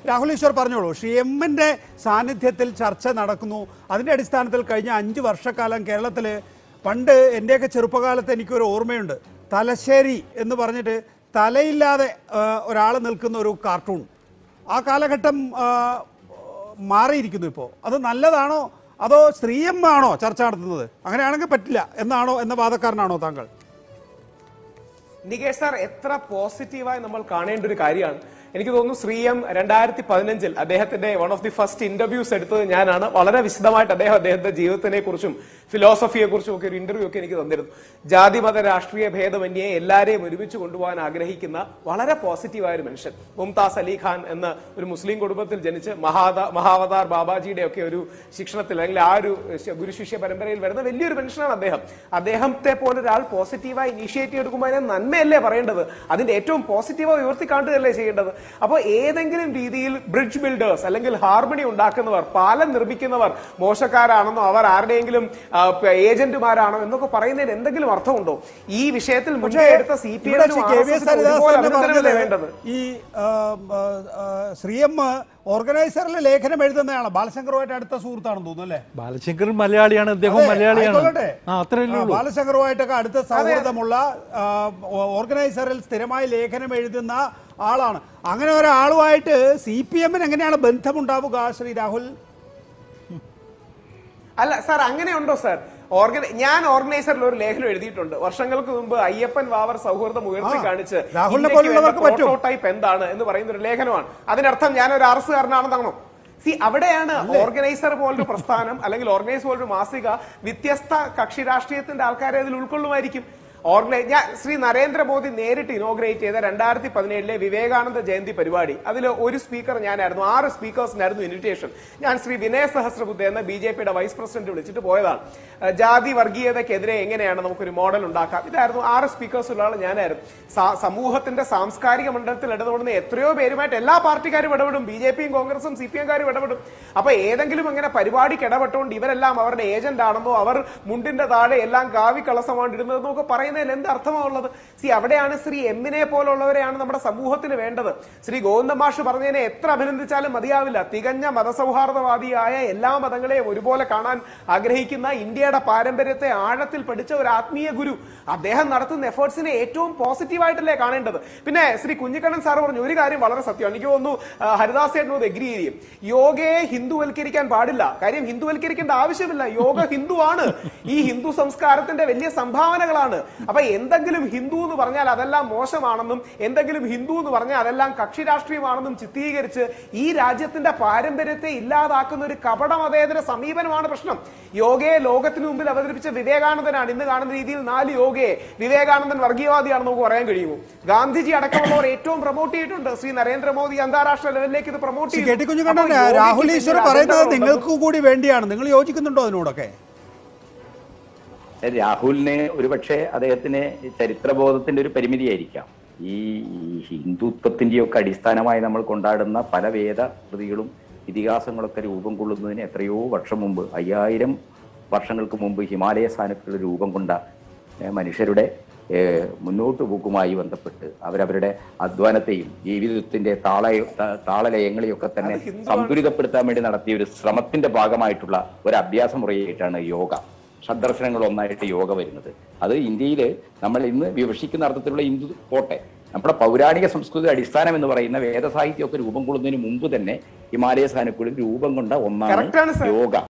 രാഹുൽ ഈശ്വർ പറഞ്ഞോളൂ ശ്രീ എമ്മിന്റെ സാന്നിധ്യത്തിൽ ചർച്ച നടക്കുന്നു അതിന്റെ അടിസ്ഥാനത്തിൽ കഴിഞ്ഞ അഞ്ച് വർഷക്കാലം കേരളത്തിൽ പണ്ട് എൻ്റെയൊക്കെ ചെറുപ്പകാലത്ത് എനിക്കൊരു ഓർമ്മയുണ്ട് തലശ്ശേരി എന്ന് പറഞ്ഞിട്ട് തലയില്ലാതെ ഒരാൾ നിൽക്കുന്ന ഒരു കാർട്ടൂൺ ആ കാലഘട്ടം ആ, മാറിയിരിക്കുന്നു ഇപ്പോൾ അത് നല്ലതാണോ അതോ ശ്രീ എം ആണോ ചർച്ച നടത്തുന്നത് അങ്ങനെയാണെങ്കിൽ പറ്റില്ല എന്നാണോ എന്ന വാദക്കാരനാണോ താങ്കൾ നികേഷ് സാർ എത്ര പോസിറ്റീവായി നമ്മൾ കാണേണ്ട ഒരു കാര്യമാണ് എനിക്ക് തോന്നുന്നു ശ്രീ എം രണ്ടായിരത്തി പതിനഞ്ചിൽ അദ്ദേഹത്തിന്റെ one of the first interviews എടുത്തത് ഞാനാണ് വളരെ വിശദമായിട്ട് അദ്ദേഹം അദ്ദേഹത്തിന്റെ ജീവിതത്തിനെ കുറിച്ചും ഫിലോസഫിയെ കുറിച്ചും ഒക്കെ ഒരു ഇന്റർവ്യൂ ഒക്കെ എനിക്ക് തന്നിരുന്നു ജാതി മത രാഷ്ട്രീയ ഭേദമന്യേ എല്ലാരെയും ഒരുമിച്ച് കൊണ്ടുപോകാൻ ആഗ്രഹിക്കുന്ന വളരെ പോസിറ്റീവായ ഒരു മനുഷ്യൻ മുംതാസ് അലി ഖാൻ എന്ന ഒരു മുസ്ലിം കുടുംബത്തിൽ ജനിച്ച് മഹാദ മഹാവതാർ ബാബാജിയുടെ ഒക്കെ ഒരു ശിക്ഷണത്തിൽ അല്ലെങ്കിൽ ആ ഒരു ശ- ഗുരു ശിഷ്യ പരമ്പരയിൽ വരുന്ന വലിയൊരു മനുഷ്യനാണ് അദ്ദേഹം അദ്ദേഹത്തെ പോലെ ഒരാൾ പോസിറ്റീവായി ഇനീഷ്യേറ്റീവ് എടുക്കുമ്പോൾ അതിനെ നന്മയല്ലേ പറയേണ്ടത് അതിന്റെ ഏറ്റവും പോസിറ്റീവായി ഉയർത്തി കാണുകയല്ലേ ചെയ്യേണ്ടത് അപ്പോൾ ഏതെങ്കിലും രീതിയിൽ ബ്രിഡ്ജ് ബിൽഡേഴ്സ് അല്ലെങ്കിൽ ഹാർമണി ഉണ്ടാക്കുന്നവർ പാലം നിർമ്മിക്കുന്നവർ മോശക്കാരാണെന്നോ അവർ ആരുടെയെങ്കിലും ആ, പ- ഏജന്റുമാരാണോ എന്നൊക്കെ പറയുന്നതിന് എന്തെങ്കിലും അർത്ഥമുണ്ടോ ഈ വിഷയത്തിൽ പക്ഷേ മുൻകൈ എടുത്ത സി പി ഇവിടെ Shri K V S Haridas തന്നെ പറഞ്ഞത് വേണ്ടത് ഈ ആ, ആ, ആ, ശ്രീ എം ഓർഗനൈസറിൽ ലേഖനം എഴുതുന്നതാണ് ബാലശങ്കറുമായിട്ട് അടുത്ത സുഹൃത്താണെന്ന് തോന്നുന്നു അല്ലേ ബാലശങ്കർ മലയാളിയാണ് അദ്ദേഹം അതെ, മലയാളിയാണ് ആയിക്കൊള്ളട്ടെ. ആ അത്രയല്ലേ ആ, ഉള്ളൂ ബാലശങ്കറുമായിട്ടൊക്കെ അടുത്ത സൗഹൃദമുള്ള ആ, ഓ- ഓർഗനൈസറിൽ സ്ഥിരമായി ലേഖനം എഴുതുന്ന ആളാണ് അങ്ങനെ ഒരാളുമായിട്ട് സി പി എമ്മിന് എങ്ങനെയാണ് ബന്ധമുണ്ടാവുക ശ്രീ രാഹുൽ അല്ല സാർ അങ്ങനെയുണ്ടോ സാർ ഓർഗന ഞാൻ ഓർഗനൈസറിൽ ഒരു ലേഖനം എഴുതിയിട്ടുണ്ട് വർഷങ്ങൾക്ക് മുമ്പ് അയ്യപ്പൻ വാവർ സൗഹൃദം ഉയർത്തി ആ, കാണിച്ച് രാഹുലിനെ പോലുള്ളവർക്ക് പറ്റും. പ്രോട്ടോടൈപ്പ് എന്താണ് എന്ന് പറയുന്ന ഒരു ലേഖനമാണ് അതിനർത്ഥം ഞാൻ ഒരു ആർസുകാരനാണെന്നാണോ സി അവിടെയാണ് ഓർഗനൈസർ പോലൊരു പ്രസ്ഥാനം അല്ലെങ്കിൽ ഓർഗനൈസർ പോലൊരു മാസിക വ്യത്യസ്ത കക്ഷി രാഷ്ട്രീയത്തിന്റെ ആൾക്കാരെ അതിൽ ഉൾക്കൊള്ളുമായിരിക്കും ഓർഗനൈ ഞാൻ ശ്രീ നരേന്ദ്രമോദി നേരിട്ട് ഇനോഗ്രേറ്റ് ചെയ്ത രണ്ടായിരത്തി പതിനേഴിലെ വിവേകാനന്ദ ജയന്തി പരിപാടി അതിൽ ഒരു സ്പീക്കർ ഞാനായിരുന്നു ആറ് സ്പീക്കേഴ്സിനായിരുന്നു ഇൻവിറ്റേഷൻ ഞാൻ ശ്രീ വിനയ സഹസ്രബുദ്ധ എന്ന ബി ജെ പിയുടെ വൈസ് പ്രസിഡന്റ് വിളിച്ചിട്ട് പോയതാണ് ഏഹ് ജാതി വർഗീയതയ്ക്കെതിരെ എങ്ങനെയാണ് നമുക്കൊരു മോഡൽ ഉണ്ടാക്കാം ഇതായിരുന്നു ആറ് സ്പീക്കേഴ്സ് ഉള്ള ആൾ ഞാനായിരുന്നു സാ- സമൂഹത്തിന്റെ സാംസ്കാരിക മണ്ഡലത്തിൽ ഇടപെടുന്ന എത്രയോ പേരുമായിട്ട് എല്ലാ പാർട്ടിക്കാരും ഇടപെടും ബി ജെ പിയും കോൺഗ്രസും സി പി എംകാരും ഇടപെടും അപ്പൊ ഏതെങ്കിലും അങ്ങനെ പരിപാടിക്ക് ഇടപെട്ടുകൊണ്ട് ഇവരെല്ലാം അവരുടെ ഏജന്റ് ആണെന്നോ അവർ മുണ്ടിന്റെ താഴെ എല്ലാം കാവി കളസമാണ് ഇടുന്നതെന്നോ ഒക്കെ പറയുന്നതിൽ എന്ത് അർത്ഥമാണുള്ളത് സി അവിടെയാണ് ശ്രീ എമ്മിനെ പോലുള്ളവരെയാണ് നമ്മുടെ സമൂഹത്തിന് വേണ്ടത് ശ്രീ ഗോവിന്ദ മാഷ് പറഞ്ഞതിനെ എത്ര അഭിനന്ദിച്ചാലും മതിയാവില്ല തികഞ്ഞ മതസൗഹാർദ്ദവാദിയായ എല്ലാ മതങ്ങളെയും ഒരുപോലെ കാണാൻ ആഗ്രഹിക്കുന്ന ഇന്ത്യയുടെ പാരമ്പര്യത്തെ ആഴത്തിൽ പഠിച്ച ഒരു ആത്മീയ ഗുരു അദ്ദേഹം നടത്തുന്ന എഫേർട്സിനെ ഏറ്റവും പോസിറ്റീവായിട്ടല്ലേ കാണേണ്ടത് പിന്നെ ശ്രീ കുഞ്ഞിക്കണ്ണൻ സാർ പറഞ്ഞു ഒരു കാര്യം വളരെ സത്യമാണ് എനിക്ക് തോന്നുന്നു ആ, ഹരിദാസ് ചേട്ടനോട് എഗ്രി ചെയ്യും യോഗയെ ഹിന്ദുവൽക്കരിക്കാൻ പാടില്ല കാര്യം ഹിന്ദുവൽക്കരിക്കേണ്ട ആവശ്യമില്ല യോഗ ഹിന്ദുവാണ് ഈ ഹിന്ദു സംസ്കാരത്തിന്റെ വലിയ സംഭാവനകളാണ് അപ്പൊ എന്തെങ്കിലും ഹിന്ദു എന്ന് പറഞ്ഞാൽ അതെല്ലാം മോശമാണെന്നും എന്തെങ്കിലും ഹിന്ദു എന്ന് പറഞ്ഞാൽ അതെല്ലാം കക്ഷി രാഷ്ട്രീയമാണെന്നും ചിത്രീകരിച്ച് ഈ രാജ്യത്തിന്റെ പാരമ്പര്യത്തെ ഇല്ലാതാക്കുന്ന ഒരു കപട മതേതര സമീപനമാണ് പ്രശ്നം യോഗയെ ലോകത്തിന് മുമ്പിൽ അവതരിപ്പിച്ച വിവേകാനന്ദനാണ് ഇന്ന് കാണുന്ന രീതിയിൽ നാല് യോഗയെ വിവേകാനന്ദൻ വർഗീയവാദിയാണെന്ന് നമുക്ക് പറയാൻ കഴിയുമോ ഗാന്ധിജി അടക്കമുള്ളവർ ഏറ്റവും പ്രൊമോട്ട് ചെയ്തിട്ടുണ്ട് ശ്രീ നരേന്ദ്രമോദി അന്താരാഷ്ട്ര ലെവലിലേക്ക് ഇത് promote Sree K T Kunhikannan Rahul Easwar പറയുന്നത് നിങ്ങൾക്ക് കൂടി വേണ്ടിയാണ് നിങ്ങൾ യോജിക്കുന്നുണ്ടോ അതിനോടൊക്കെ രാഹുലിന് ഒരുപക്ഷെ അദ്ദേഹത്തിന് ചരിത്രബോധത്തിന്റെ ഒരു പരിമിതിയായിരിക്കാം ഈ ഈ ഹിന്ദുത്വത്തിന്റെയൊക്കെ അടിസ്ഥാനമായി നമ്മൾ കൊണ്ടാടുന്ന പല വേദ കൃതികളും ഇതിഹാസങ്ങളൊക്കെ രൂപം കൊള്ളുന്നതിന് എത്രയോ വർഷം മുമ്പ് അയ്യായിരം വർഷങ്ങൾക്ക് മുമ്പ് ഹിമാലയ സ്ഥാനത്തുള്ള രൂപം കൊണ്ട ഏഹ്, മനുഷ്യരുടെ ഏഹ്, മുന്നോട്ട് പോക്കുമായി ബന്ധപ്പെട്ട് അവരവരുടെ അധ്വാനത്തെയും ജീവിതത്തിന്റെ താള ത- താളലയങ്ങളെയൊക്കെ തന്നെ അത് ഹിന്ദുവാണ്. സന്തുലിതപ്പെടുത്താൻ വേണ്ടി നടത്തിയ ഒരു ശ്രമത്തിന്റെ ഭാഗമായിട്ടുള്ള ഒരു അഭ്യാസ മുറയായിട്ടാണ് യോഗ ഷഡ്ദർശനങ്ങൾ ഒന്നായിട്ട് യോഗ വരുന്നത് അത് ഇന്ത്യയിൽ നമ്മൾ ഇന്ന് വിവക്ഷിക്കുന്ന അർത്ഥത്തിലുള്ള ഹിന്ദു പോട്ടെ നമ്മുടെ പൗരാണിക സംസ്കൃതി അടിസ്ഥാനം എന്ന് പറയുന്ന വേദസാഹിത്യമൊക്കെ രൂപം കൊള്ളുന്നതിന് മുമ്പ് തന്നെ ഹിമാലയ സാനുക്കളിൽ രൂപം കൊണ്ട ഒന്നാണ് Correct ആണ് sir. യോഗ